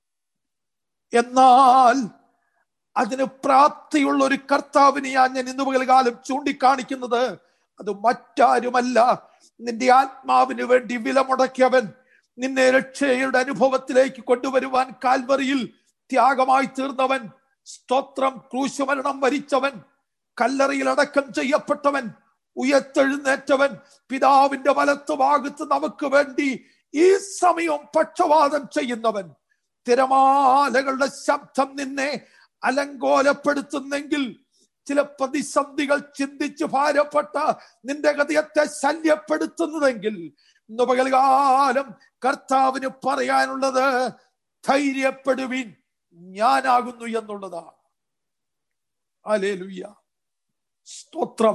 എന്നാൽ അതിന് പ്രാപ്തിയുള്ള ഒരു കർത്താവിനെയാ ഞാൻ ഇന്ന് പകൽകാലം ചൂണ്ടിക്കാണിക്കുന്നത് അത് മറ്റാരുമല്ല നിന്റെ ആത്മാവിന് വേണ്ടി വില മുടക്കിയവൻ നിന്നെ രക്ഷയുടെ അനുഭവത്തിലേക്ക് കൊണ്ടുവരുവാൻ കാൽവറിയിൽ ത്യാഗമായി തീർന്നവൻ സ്തോത്രം ക്രൂശുമരണം വരിച്ചവൻ കല്ലറയിൽ അടക്കം ചെയ്യപ്പെട്ടവൻ ഉയർത്തെഴുന്നേറ്റവൻ പിതാവിന്റെ വലത്ത് ഭാഗത്ത് നമുക്ക് വേണ്ടി ഈ സമയം പക്ഷപാതം ചെയ്യുന്നവൻ തിരമാലകളുടെ ശബ്ദം നിന്നെ അലങ്കോലപ്പെടുത്തുന്നെങ്കിൽ ചില പ്രതിസന്ധികൾ ചിന്തിച്ച് ഭാരപ്പെട്ട നിന്റെ ഗതിയത്തെ ശല്യപ്പെടുത്തുന്നതെങ്കിൽ ഇന്ന് പകൽകാലം കർത്താവിന് പറയാനുള്ളത് ധൈര്യപ്പെടുവിൻ ഞാനാകുന്നു എന്നുള്ളതാണ് അലേലുയ്യ സ്തോത്രം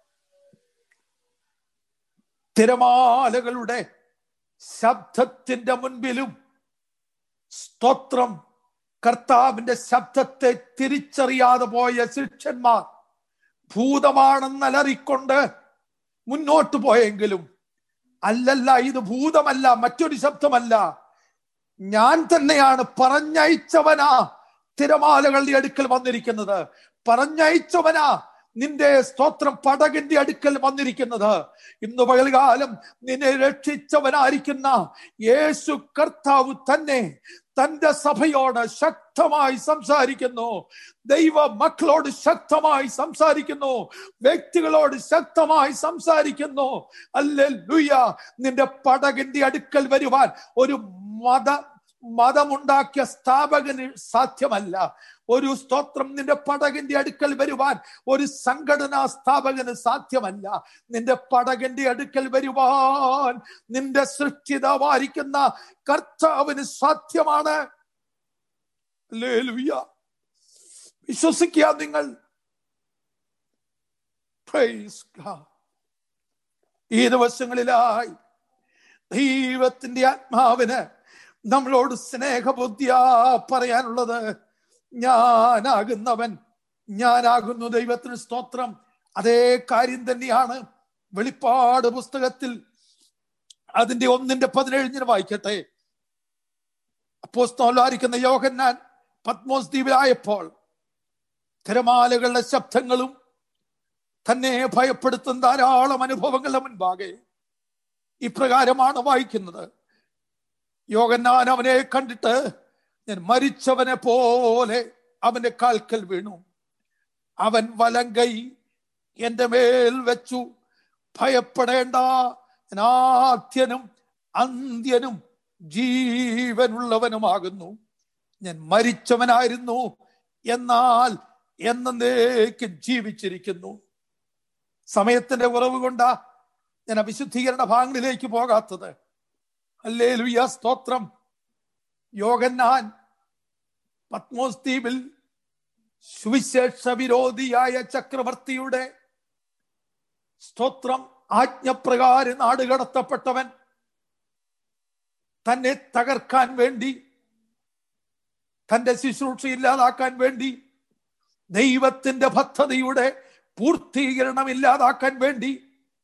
തിരമാലകളുടെ ശബ്ദത്തിന്റെ മുൻപിലും സ്തോത്രം കർത്താവിന്റെ ശബ്ദത്തെ തിരിച്ചറിയാതെ പോയ ശിഷ്യന്മാർ ഭൂതമാണെന്നലറിക്കൊണ്ട് മുന്നോട്ട് പോയെങ്കിലും അല്ലല്ല ഇത് ഭൂതമല്ല മറ്റൊരു ശബ്ദമല്ല ഞാൻ തന്നെയാണ് പറഞ്ഞയച്ചവനാ തിരമാലകളുടെ അടുക്കൽ വന്നിരിക്കുന്നത് പറഞ്ഞയച്ചവനാ നിന്റെ സ്തോത്രം പടകിന്റെ അടുക്കൽ വന്നിരിക്കുന്നത് ഇന്ന് പകൽകാലം നിന്നെ രക്ഷിച്ചവനായിരിക്കുന്ന യേശു കർത്താവ് തന്നെ തന്റെ സഭയോട് ശക്തമായി സംസാരിക്കുന്നു ദൈവ മക്കളോട് ശക്തമായി സംസാരിക്കുന്നു വ്യക്തികളോട് ശക്തമായി സംസാരിക്കുന്നു അല്ലെ ലുയ നിന്റെ പടകിന്റെ അടുക്കൽ വരുവാൻ ഒരു മത മതമുണ്ടാക്കിയ സ്ഥാപകന് സാധ്യമല്ല ഒരു സ്തോത്രം നിന്റെ പടകിന്റെ അടുക്കൽ വരുവാൻ ഒരു സംഘടനാ സ്ഥാപകന് സാധ്യമല്ല നിന്റെ പടകിന്റെ അടുക്കൽ വരുവാൻ നിന്റെ സൃഷ്ടിതാവായിരിക്കുന്ന കർത്താവിന് സാധ്യമാണ് വിശ്വസിക്കുക നിങ്ങൾ Praise God. ഈ ദിവസങ്ങളിലായി ദൈവത്തിന്റെ ആത്മാവിന് നമ്മളോട് സ്നേഹബുദ്ധിയാ പറയാനുള്ളത് ഞാനാകുന്നവൻ ഞാനാകുന്നു ദൈവത്തിന് സ്തോത്രം അതേ കാര്യം തന്നെയാണ് വെളിപ്പാട് പുസ്തകത്തിൽ അതിന്റെ ഒന്നിന്റെ പതിനേഴിന് വായിക്കട്ടെ അപ്പോസ്തോലായിരിക്കുന്ന യോഹന്നാൻ പത്മോസ് ദ്വീപിലായപ്പോൾ തിരമാലകളുടെ ശബ്ദങ്ങളും തന്നെ ഭയപ്പെടുത്തുന്ന ധാരാളം അനുഭവങ്ങളുടെ മുൻപാകെ ഇപ്രകാരമാണ് വായിക്കുന്നത് യോഗന്നാൻ അവനെ കണ്ടിട്ട് ഞാൻ മരിച്ചവനെ പോലെ അവന്റെ കാൽക്കൽ വീണു അവൻ വലങ്കൈ എന്റെ മേൽ വെച്ചു ഭയപ്പെടേണ്ട ഞാൻ ആദ്യനും അന്ത്യനും ജീവനുള്ളവനുമാകുന്നു ഞാൻ മരിച്ചവനായിരുന്നു എന്നാൽ എന്നേക്കും ജീവിച്ചിരിക്കുന്നു സമയത്തിന്റെ കുറവ് കൊണ്ടാ ഞാൻ അവിശുദ്ധീകരണ ഭാഗങ്ങളിലേക്ക് പോകാത്തത് അല്ലേ ലുയ്യ സ്തോത്രം യോഗന്നാൻ പത്മോസ് ദ്വീപിൽ സുവിശേഷ വിരോധിയായ ചക്രവർത്തിയുടെ സ്തോത്രം ആജ്ഞപ്രകാരം നാടുകടത്തപ്പെട്ടവൻ തന്നെ തകർക്കാൻ വേണ്ടി തന്റെ ശുശ്രൂഷ ഇല്ലാതാക്കാൻ വേണ്ടി ദൈവത്തിന്റെ പദ്ധതിയുടെ പൂർത്തീകരണം ഇല്ലാതാക്കാൻ വേണ്ടി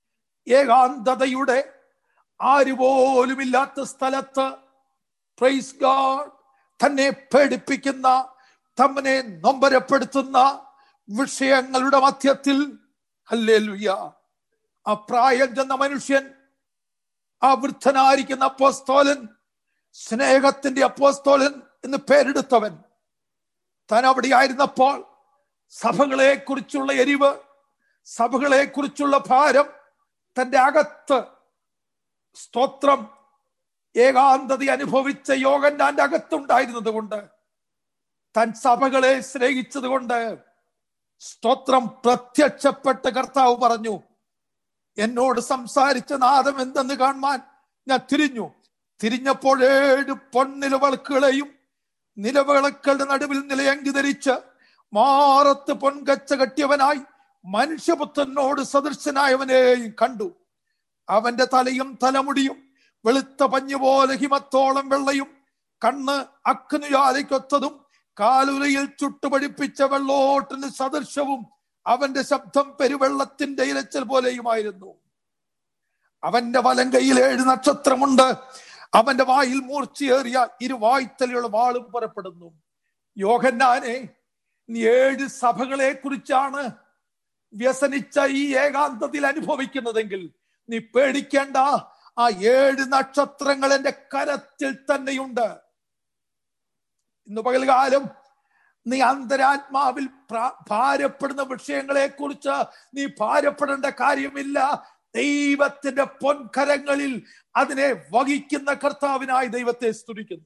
ഏകാന്തതയുടെ ആരുപോലുമില്ലാത്ത സ്ഥലത്ത് പ്രൈസ് ഗാഡ് തന്നെ പേടിപ്പിക്കുന്ന തമ്മനെ നൊമ്പരപ്പെടുത്തുന്ന വിഷയങ്ങളുടെ മധ്യത്തിൽ ഹല്ലേലൂയ ആ പ്രായം ചെന്ന മനുഷ്യൻ ആ വൃദ്ധനായിരിക്കുന്ന അപ്പോസ്തോലൻ സ്നേഹത്തിന്റെ അപ്പോസ്തോലൻ എന്ന് പേരെടുത്തവൻ താൻ അവിടെ ആയിരുന്നപ്പോൾ സഭകളെ കുറിച്ചുള്ള എരിവ് സഭകളെ കുറിച്ചുള്ള ഭാരം തന്റെ അകത്ത് സ്തോത്രം ഏകാന്തത അനുഭവിച്ച യോഗന്നാന്റെ അകത്തുണ്ടായിരുന്നത് കൊണ്ട് താൻ സഭകളെ സ്നേഹിച്ചത് കൊണ്ട് സ്തോത്രം പ്രത്യക്ഷപ്പെട്ട കർത്താവ് പറഞ്ഞു എന്നോട് സംസാരിച്ച നാദം എന്തെന്ന് കാണുവാൻ ഞാൻ തിരിഞ്ഞു തിരിഞ്ഞപ്പോൾ ഏഴ് പൊൻനിലവിളക്കുകളെയും നിലവിളക്കളുടെ നടുവിൽ നിലയങ്കി ധരിച്ച് മാറത്ത് പൊൻകച്ച കെട്ടിയവനായി മനുഷ്യപുത്രനോട് സദൃശനായവനെയും കണ്ടു അവന്റെ തലയും തലമുടിയും വെളുത്ത പഞ്ഞു പോലെ ഹിമത്തോളം വെള്ളയും കണ്ണ് അഗ്നിയാലയ്ക്കൊത്തതും കാലുലയിൽ ചുട്ടുപടിപ്പിച്ച വെള്ളോട്ടിന് സദൃശവും അവന്റെ ശബ്ദം പെരുവെള്ളത്തിന്റെ ഇരച്ചൽ പോലെയുമായിരുന്നു അവന്റെ വലം കയ്യിൽ ഏഴ് നക്ഷത്രമുണ്ട് അവന്റെ വായിൽ മൂർച്ചയേറിയ ഇരുവായ്ത്തലയുള്ള വാളും പുറപ്പെടുന്നു യോഹന്നാനെ നീ ഏഴ് സഭകളെ കുറിച്ചാണ് വ്യസനിച്ച ഈ ഏകാന്തത്തിൽ അനുഭവിക്കുന്നതെങ്കിൽ നീ പേടിക്കേണ്ട ആ ഏഴ് നക്ഷത്രങ്ങൾ എന്റെ കരത്തിൽ തന്നെയുണ്ട് ഇന്ന് പകൽകാലം നീ അന്തരാത്മാവിൽ ഭാരപ്പെടുന്ന വിഷയങ്ങളെ കുറിച്ച് നീ ഭാരപ്പെടേണ്ട കാര്യമില്ല ദൈവത്തിന്റെ പൊൻകരങ്ങളിൽ അതിനെ വഹിക്കുന്ന കർത്താവിനായി ദൈവത്തെ സ്തുതിക്കുന്നു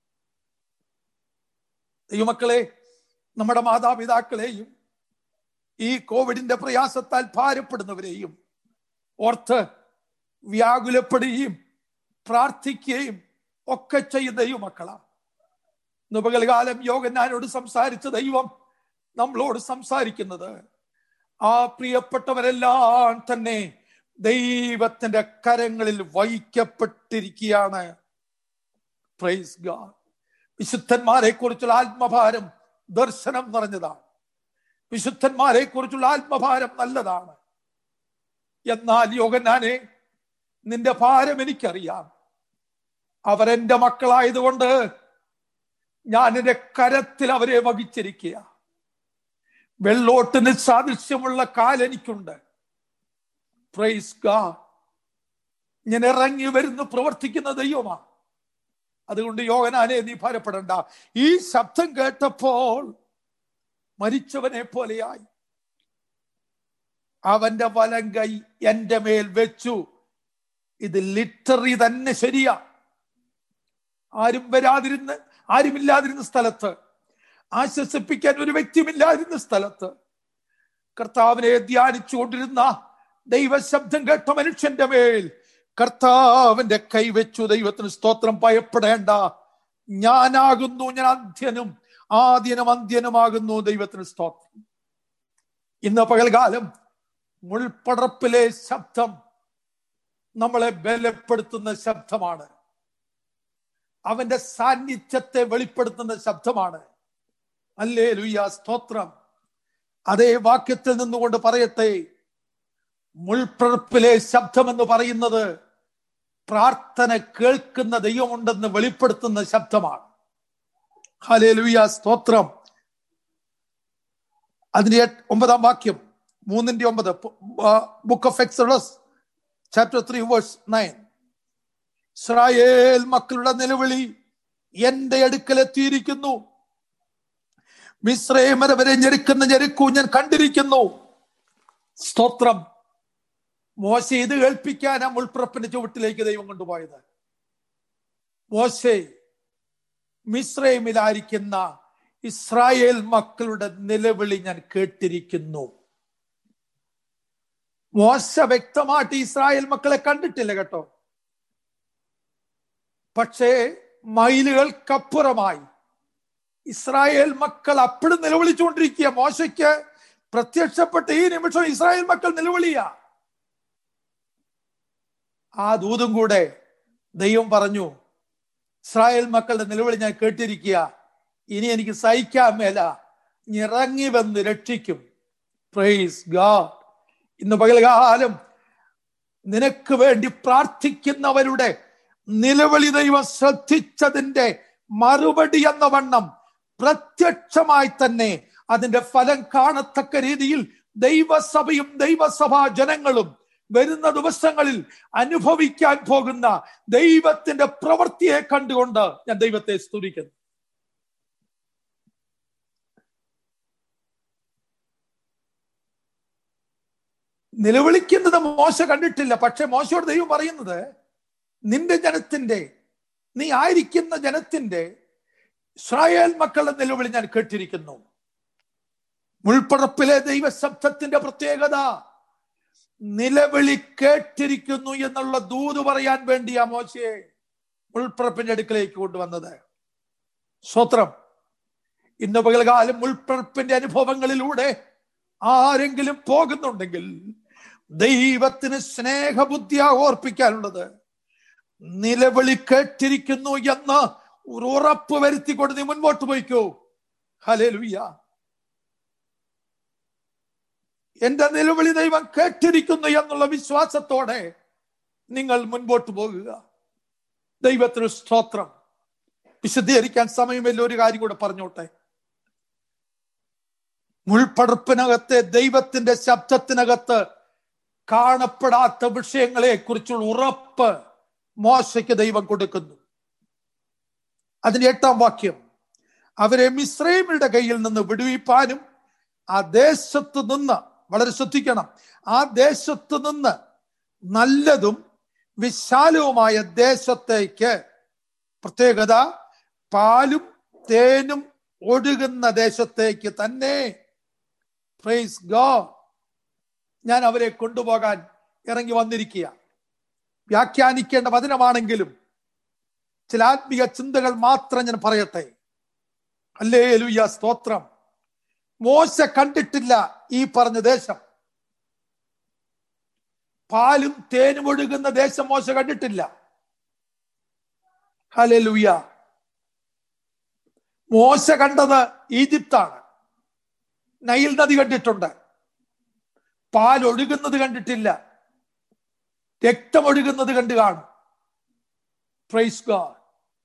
ദൈവമക്കളെ നമ്മുടെ മാതാപിതാക്കളെയും ഈ കോവിഡിന്റെ പ്രയാസത്താൽ ഭാരപ്പെടുന്നവരെയും ഓർത്ത് വ്യാകുലപ്പെടുകയും പ്രാർത്ഥിക്കുകയും ഒക്കെ ചെയ്യുന്ന ദൈവമക്കളാ ഇന്ന് പകൽകാലം യോഗനാനോട് സംസാരിച്ച ദൈവം നമ്മളോട് സംസാരിക്കുന്നത് ആ പ്രിയപ്പെട്ടവരെല്ലാം തന്നെ ദൈവത്തിന്റെ കരങ്ങളിൽ വഹിക്കപ്പെട്ടിരിക്കുകയാണ് പ്രൈസ് ഗാഡ് വിശുദ്ധന്മാരെ കുറിച്ചുള്ള ആത്മഭാരം ദർശനം നിറഞ്ഞതാണ് വിശുദ്ധന്മാരെ കുറിച്ചുള്ള ആത്മഭാരം നല്ലതാണ് എന്നാൽ യോഗനാനെ നിന്റെ ഭാരം എനിക്കറിയാം അവരെന്റെ മക്കളായതുകൊണ്ട് ഞാൻ എന്റെ കരത്തിൽ അവരെ വഹിച്ചിരിക്കുക വെള്ളോട്ടിന് സാദൃശ്യമുള്ള കാലെനിക്കുണ്ട് പ്രൈസ് ഗാഡ് ഞാൻ ഇറങ്ങി വരുന്നു പ്രവർത്തിക്കുന്ന ദൈവമാ അതുകൊണ്ട് യോഗനാനെ നീ ഭാരപ്പെടണ്ട ഈ ശബ്ദം കേട്ടപ്പോൾ മരിച്ചവനെ പോലെയായി അവന്റെ വലം കൈ എന്റെ മേൽ വെച്ചു ഇത് ലിറ്ററി തന്നെ ശരിയാ ആരും വരാതിരുന്ന് ആരുമില്ലാതിരുന്ന സ്ഥലത്ത് ആശ്വസിപ്പിക്കാൻ ഒരു വ്യക്തിയുമില്ലാതിരുന്ന സ്ഥലത്ത് കർത്താവിനെ ധ്യാനിച്ചു കൊണ്ടിരുന്ന ദൈവശബ്ദം കേട്ട മനുഷ്യന്റെ മേൽ കർത്താവിന്റെ കൈവച്ചു ദൈവത്തിന് സ്തോത്രം ഭയപ്പെടേണ്ട ഞാനാകുന്നു ഞാൻ അധ്യനും ആദ്യനും അന്ത്യനുമാകുന്നു ദൈവത്തിന് സ്തോത്രം ഇന്ന് പകൽകാലം മുൾപ്പടർപ്പിലെ ശബ്ദം നമ്മളെ ബലപ്പെടുത്തുന്ന ശബ്ദമാണ് അവന്റെ സാന്നിധ്യത്തെ വെളിപ്പെടുത്തുന്ന ശബ്ദമാണ് അല്ലേ ലുയ്യ സ്തോത്രം അതേ വാക്യത്തിൽ നിന്നുകൊണ്ട് പറയട്ടെ മുൾപ്പടർപ്പിലെ ശബ്ദം എന്ന് പറയുന്നത് പ്രാർത്ഥന കേൾക്കുന്ന ദൈവമുണ്ടെന്ന് വെളിപ്പെടുത്തുന്ന ശബ്ദമാണ് ഹലേ ലുയ്യ സ്തോത്രം അതിന്റെ ഒമ്പതാം വാക്യം മൂന്നിന്റെ ഒമ്പത് book of Exodus chapter three verse nine Israel മക്കളുടെ നിലവിളി എന്റെ അടുക്കൽ എത്തിയിരിക്കുന്നു മിശ്രേമര വരെ ഞെരുക്കുന്ന ഞെരുക്കു ഞാൻ കണ്ടിരിക്കുന്നു സ്തോത്രം മോശ ഇത് കേൾപ്പിക്കാൻ ആ മുൾപ്പുറപ്പിന്റെ ചുവട്ടിലേക്ക് ദൈവം കൊണ്ടുപോയത് മോശെ മിശ്രൈമിലായിരിക്കുന്ന ഇസ്രായേൽ മക്കളുടെ നിലവിളി ഞാൻ കേട്ടിരിക്കുന്നു മോശ വ്യക്തമായിട്ട് ഇസ്രായേൽ മക്കളെ കണ്ടിട്ടില്ല കേട്ടോ പക്ഷേ മൈലുകൾക്കപ്പുറമായി ഇസ്രായേൽ മക്കൾ അപ്പോഴും നിലവിളിച്ചുകൊണ്ടിരിക്കുക മോശയ്ക്ക് പ്രത്യക്ഷപ്പെട്ട ഈ നിമിഷം ഇസ്രായേൽ മക്കൾ നിലവിളിയ ആ ദൂതും കൂടെ ദൈവം പറഞ്ഞു ഇസ്രായേൽ മക്കളുടെ നിലവിളി ഞാൻ കേട്ടിരിക്കുക ഇനി എനിക്ക് സഹിക്കാൻ മേല ഇറങ്ങി വന്ന് രക്ഷിക്കും പ്രൈസ് ഗാഡ് ഇന്ന് പകൽകാലം നിനക്ക് വേണ്ടി പ്രാർത്ഥിക്കുന്നവരുടെ നിലവിളി ദൈവം ശ്രദ്ധിച്ചതിന്റെ മറുപടി എന്ന വണ്ണം പ്രത്യക്ഷമായി തന്നെ അതിന്റെ ഫലം കാണത്തക്ക രീതിയിൽ ദൈവസഭയും ദൈവസഭാ ജനങ്ങളും വരുന്ന ദിവസങ്ങളിൽ അനുഭവിക്കാൻ പോകുന്ന ദൈവത്തിന്റെ പ്രവൃത്തിയെ കണ്ടുകൊണ്ട് ഞാൻ ദൈവത്തെ സ്തുതിക്കുന്നു നിലവിളിക്കുന്നത് മോശ കണ്ടിട്ടില്ല പക്ഷെ മോശയോട് ദൈവം പറയുന്നത് നിന്റെ ജനത്തിന്റെ നീ ആയിരിക്കുന്ന ജനത്തിന്റെ ഇസ്രായേൽ മക്കളുടെ നിലവിളി ഞാൻ കേട്ടിരിക്കുന്നു മുൾപ്പടപ്പിലെ ദൈവശബ്ദത്തിന്റെ പ്രത്യേകത നിലവിളി കേട്ടിരിക്കുന്നു എന്നുള്ള ദൂത് പറയാൻ വേണ്ടി ആ മോശയെ മുൾപ്പറപ്പിന്റെ അടുക്കലേക്ക് കൊണ്ടുവന്നത് സ്വത്രം ഇന്ന് പകൽകാലം മുൾപ്പറപ്പിന്റെ അനുഭവങ്ങളിലൂടെ ആരെങ്കിലും പോകുന്നുണ്ടെങ്കിൽ ദൈവത്തിന് സ്നേഹബുദ്ധി ഓർപ്പിക്കാനുള്ളത് നിലവിളി കേട്ടിരിക്കുന്നു എന്ന് ഒരു ഉറപ്പ് വരുത്തിക്കൊണ്ട് നീ മുൻപോട്ട് പോയിക്കോ ഹലേ ലുയ്യ എന്റെ നിലവിളി ദൈവം കേട്ടിരിക്കുന്നു എന്നുള്ള വിശ്വാസത്തോടെ നിങ്ങൾ മുൻപോട്ട് പോകുക ദൈവത്തിന് സ്തോത്രം വിശദീകരിക്കാൻ സമയമില്ല ഒരു കാര്യം കൂടെ പറഞ്ഞോട്ടെ മുൾപ്പടർപ്പിനകത്തെ ദൈവത്തിന്റെ ശബ്ദത്തിനകത്ത് കാണപ്പെടാത്ത വിഷയങ്ങളെ കുറിച്ചുള്ള ഉറപ്പ് മോശയ്ക്ക് ദൈവം കൊടുക്കുന്നു അതിന്റെ എട്ടാം വാക്യം അവരെ മിശ്രൈമിയുടെ കയ്യിൽ നിന്ന് വിടുവിപ്പാനും ആ ദേശത്ത് നിന്ന് വളരെ ശ്രദ്ധിക്കണം ആ ദേശത്ത് നിന്ന് നല്ലതും വിശാലവുമായ ദേശത്തേക്ക് പ്രത്യേകത പാലും തേനും ഒഴുകുന്ന ദേശത്തേക്ക് തന്നെ പ്രൈസ് ഗോ ഞാൻ അവരെ കൊണ്ടുപോകാൻ ഇറങ്ങി വന്നിരിക്കുക വ്യാഖ്യാനിക്കേണ്ട വചനമാണെങ്കിലും ചില ആത്മീയ ചിന്തകൾ മാത്രം ഞാൻ പറയട്ടെ അല്ലേ ലുയ്യ സ്തോത്രം മോശ കണ്ടിട്ടില്ല ഈ പറഞ്ഞ ദേശം പാലും തേനും ഒഴുകുന്ന ദേശം മോശ കണ്ടിട്ടില്ല ഹലേ ലുയ്യ മോശ കണ്ടത് ഈജിപ്താണ് നൈൽ നദി കണ്ടിട്ടുണ്ട് പാൽ ഒഴുകുന്നത് കണ്ടിട്ടില്ല രക്തം ഒഴുകുന്നത് കണ്ടു കാണും പ്രൈസ് ഗാഡ്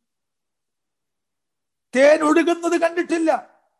തേൻ ഒഴുകുന്നത് കണ്ടിട്ടില്ല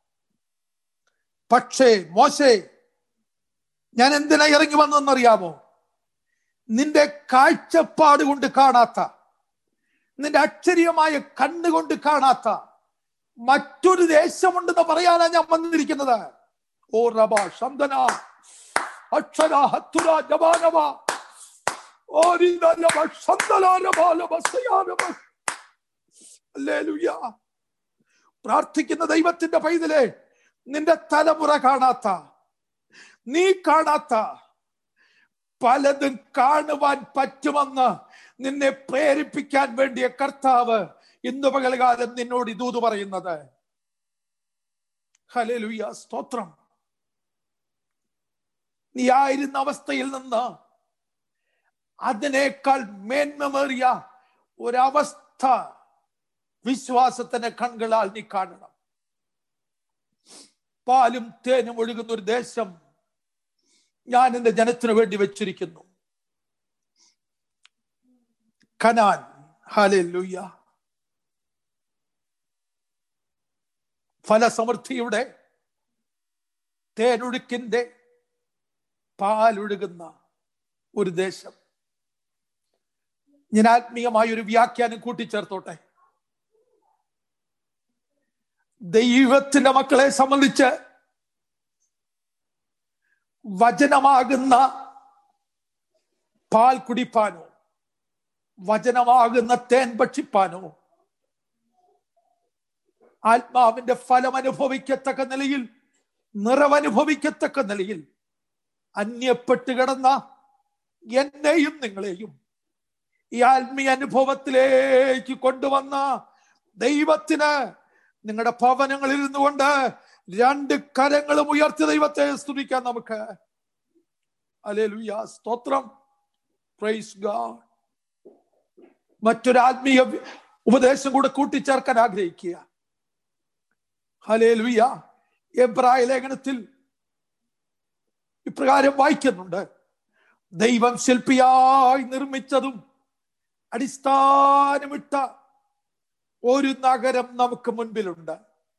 പക്ഷേ മോശേ ഞാൻ എന്തിനാ ഇറങ്ങി വന്നെന്നറിയാമോ നിന്റെ കാഴ്ചപ്പാട് കൊണ്ട് കാണാത്ത നിന്റെ അക്ഷരീയമായ കണ്ണുകൊണ്ട് കാണാത്ത മറ്റൊരു ദേശമുണ്ടെന്ന് പറയാനാ ഞാൻ വന്നിരിക്കുന്നത് ഓ റബ ശബ്ദന അക്ഷര ഹത്തുര ജവാനവ ഓ രീതലവ ശബ്ദലാരബാലവ സയാനവ ഹല്ലേലൂയ പ്രാർത്ഥിക്കുന്ന ദൈവത്തിന്റെ പൈതലെ നിന്റെ തലമുറ കാണാത്ത നീ കാണാത്ത പലതും കാണുവാൻ പറ്റുമെന്ന് നിന്നെ പ്രേരിപ്പിക്കാൻ വേണ്ടിയ കർത്താവ് ഇന്ന് പകൽകാലം നിന്നോട് ഇതൂത് പറയുന്നത് ഹലേലുയ സ്തോത്രം നീ ആയിരുന്ന അവസ്ഥയിൽ നിന്ന് അതിനേക്കാൾ മേന്മമേറിയ ഒരവസ്ഥ വിശ്വാസത്തിന്റെ കൺകളാൽ നീ കാണണം പാലും തേനും ഒഴുകുന്ന ഒരു ദേശം ഞാൻ എന്റെ ജനത്തിനു വേണ്ടി വെച്ചിരിക്കുന്നു കനാൻ ഹാലൂയ്യ ഫലസമൃദ്ധിയുടെ തേനൊഴുക്കിന്റെ പാലൊഴുകുന്ന ഒരു ദേശം ഞാൻ ആത്മീയമായ ഒരു വ്യാഖ്യാനം കൂട്ടിച്ചേർത്തോട്ടെ ദൈവത്തിന്റെ മക്കളെ സംബന്ധിച്ച് വചനമാകുന്ന പാൽ കുടിപ്പാനോ വചനമാകുന്ന തേൻ ഭക്ഷിപ്പാനോ ആത്മാവിന്റെ ഫലം അനുഭവിക്കത്തക്ക നിലയിൽ നിറവനുഭവിക്കത്തക്ക നിലയിൽ അന്യപ്പെട്ട് കിടന്ന എന്നെയും നിങ്ങളെയും ഈ ആത്മീയ അനുഭവത്തിലേക്ക് കൊണ്ടുവന്ന ദൈവത്തിന് നിങ്ങളുടെ ഭവനങ്ങളിൽ ഇരുന്നുകൊണ്ട് രണ്ട് കരങ്ങളും ഉയർത്തി ദൈവത്തെ സ്തുതിക്കാൻ നമുക്ക് അലേലുയ സ്തോത്രം പ്രൈസ് ഗാഡ് മറ്റൊരു ആത്മീയ ഉപദേശം കൂടെ കൂട്ടിച്ചേർക്കാൻ ആഗ്രഹിക്കുക ഹലേലുയ എബ്രായ ലേഖനത്തിൽ ഇപ്രകാരം വായിക്കുന്നുണ്ട് ദൈവം ശില്പിയായി നിർമ്മിച്ചതും അടിസ്ഥാനമിട്ട ഒരു നഗരം നമുക്ക് മുൻപിലുണ്ട്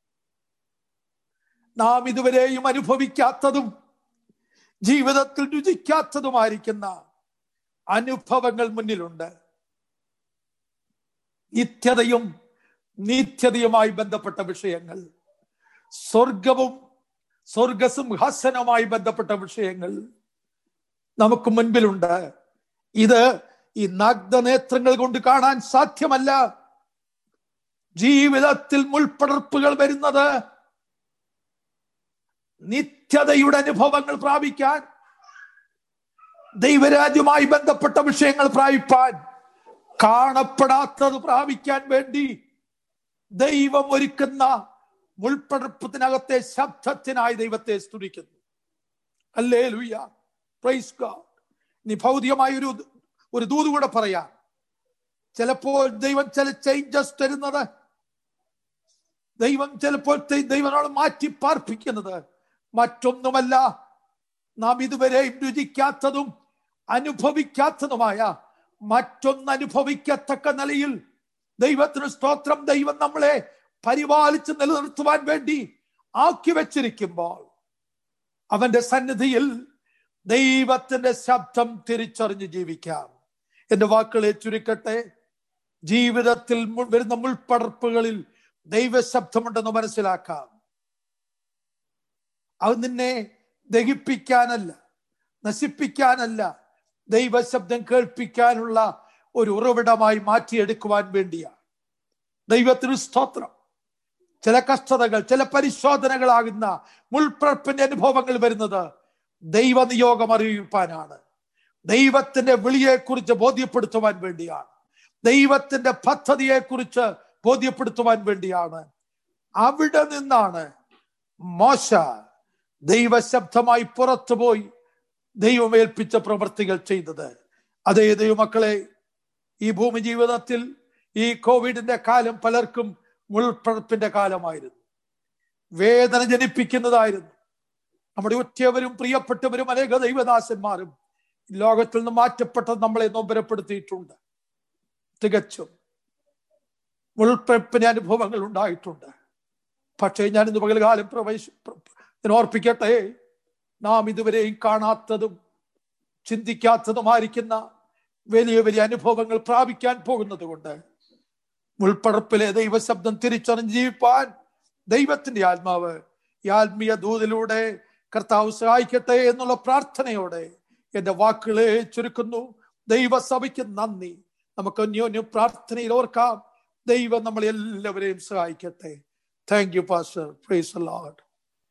നാം ഇതുവരെയും അനുഭവിക്കാത്തതും ജീവിതത്തിൽ രുചിക്കാത്തതുമായിരിക്കുന്ന അനുഭവങ്ങൾ മുന്നിലുണ്ട് നിത്യതയും നിത്യതയുമായി ബന്ധപ്പെട്ട വിഷയങ്ങൾ സ്വർഗവും സ്വർഗസിംഹാസനവുമായി ബന്ധപ്പെട്ട വിഷയങ്ങൾ നമുക്ക് മുൻപിലുണ്ട് ഇത് ഈ നഗ്നനേത്രങ്ങൾ കൊണ്ട് കാണാൻ സാധ്യമല്ല ജീവിതത്തിൽ മുൾപ്പടർപ്പുകൾ വരുന്നത് നിത്യതയുടെ അനുഭവങ്ങൾ പ്രാപിക്കാൻ ദൈവരാജ്യവുമായി ബന്ധപ്പെട്ട വിഷയങ്ങൾ പ്രാപിപ്പാൻ കാണപ്പെടാത്തത് പ്രാപിക്കാൻ വേണ്ടി ദൈവം ഒരുക്കുന്ന മുൾപ്പടർപ്പത്തിനകത്തെ ശബ്ദത്തിനായി ദൈവത്തെ സ്തുതിക്കുന്നു അല്ലേ ലുയ്യ പ്രൈസ് ഗോഡ് ഇനി ഭൗതികമായ ഒരു ഒരു ദൂത് കൂടെ പറയാം ചിലപ്പോൾ ദൈവം ചില ചേഞ്ചസ് തരുന്നത് ദൈവം ചിലപ്പോൾ ദൈവനോട് മാറ്റി പാർപ്പിക്കുന്നത് മറ്റൊന്നുമല്ല നാം ഇതുവരെയും രുചിക്കാത്തതും അനുഭവിക്കാത്തതുമായ മറ്റൊന്ന് അനുഭവിക്കത്തക്ക നിലയിൽ ദൈവത്തിന് സ്തോത്രം ദൈവം നമ്മളെ പരിപാലിച്ച് നിലനിർത്തുവാൻ വേണ്ടി ആക്കി വെച്ചിരിക്കുമ്പോൾ അവന്റെ സന്നിധിയിൽ ദൈവത്തിന്റെ ശബ്ദം തിരിച്ചറിഞ്ഞ് ജീവിക്കാം എന്റെ വാക്കുകളെ ചുരുക്കട്ടെ ജീവിതത്തിൽ വരുന്ന മുൾപ്പടർപ്പുകളിൽ ദൈവശബ്ദമുണ്ടെന്ന് മനസ്സിലാക്കാം അത് നിന്നെ ദഹിപ്പിക്കാനല്ല നശിപ്പിക്കാനല്ല ദൈവശബ്ദം കേൾപ്പിക്കാനുള്ള ഒരു ഉറവിടമായി മാറ്റിയെടുക്കുവാൻ വേണ്ടിയാണ് ദൈവത്തിന് സ്തോത്രം ചില കഷ്ടതകൾ ചില പരിശോധനകളാകുന്ന മുൾപ്പറപ്പിന്റെ അനുഭവങ്ങൾ വരുന്നത് ദൈവനിയോഗം അറിയിപ്പാനാണ് ദൈവത്തിന്റെ വിളിയെക്കുറിച്ച് ബോധ്യപ്പെടുത്തുവാൻ വേണ്ടിയാണ് ദൈവത്തിന്റെ പദ്ധതിയെക്കുറിച്ച് ബോധ്യപ്പെടുത്തുവാൻ വേണ്ടിയാണ് അവിടെ നിന്നാണ് മോശ ദൈവശബ്ദമായി പുറത്തുപോയി ദൈവമേൽപ്പിച്ച പ്രവൃത്തികൾ ചെയ്തത് അതേ ദൈവമക്കളെ ഈ ഭൂമി ജീവിതത്തിൽ ഈ കോവിഡിന്റെ കാലം പലർക്കും മുൾപ്പഴപ്പിന്റെ കാലമായിരുന്നു വേദന ജനിപ്പിക്കുന്നതായിരുന്നു നമ്മുടെ ഉറ്റവരും പ്രിയപ്പെട്ടവരും അനേക ദൈവദാസന്മാരും ലോകത്തിൽ നിന്ന് മാറ്റപ്പെട്ടത് നമ്മളെ നൊമ്പരപ്പെടുത്തിയിട്ടുണ്ട് തികച്ചും മുൾപ്പഴപ്പിന്റെ അനുഭവങ്ങൾ ഉണ്ടായിട്ടുണ്ട് പക്ഷേ ഞാൻ ഇന്ന് പകൽകാലം പ്രവേശ ഞാൻ ഓർപ്പിക്കട്ടെ നാം ഇതുവരെയും കാണാത്തതും ചിന്തിക്കാത്തതുമായിരിക്കുന്ന വലിയ വലിയ അനുഭവങ്ങൾ പ്രാപിക്കാൻ പോകുന്നത് കൊണ്ട് മുൾപ്പടപ്പിലെ ദൈവശബ്ദം തിരിച്ചറിഞ്ഞ് ജീവിപ്പാൻ ദൈവത്തിന്റെ ആത്മാവ് ഈ ആത്മീയ ദൂതിലൂടെ കർത്താവ് സഹായിക്കട്ടെ എന്നുള്ള പ്രാർത്ഥനയോടെ എന്റെ വാക്കുകളെ ചുരുക്കുന്നു ദൈവസഭയ്ക്ക് നന്ദി നമുക്ക് അന്യോന്യം പ്രാർത്ഥനയിൽ ഓർക്കാം ദൈവം നമ്മളെ എല്ലാവരെയും സഹായിക്കട്ടെ thank you pastor praise load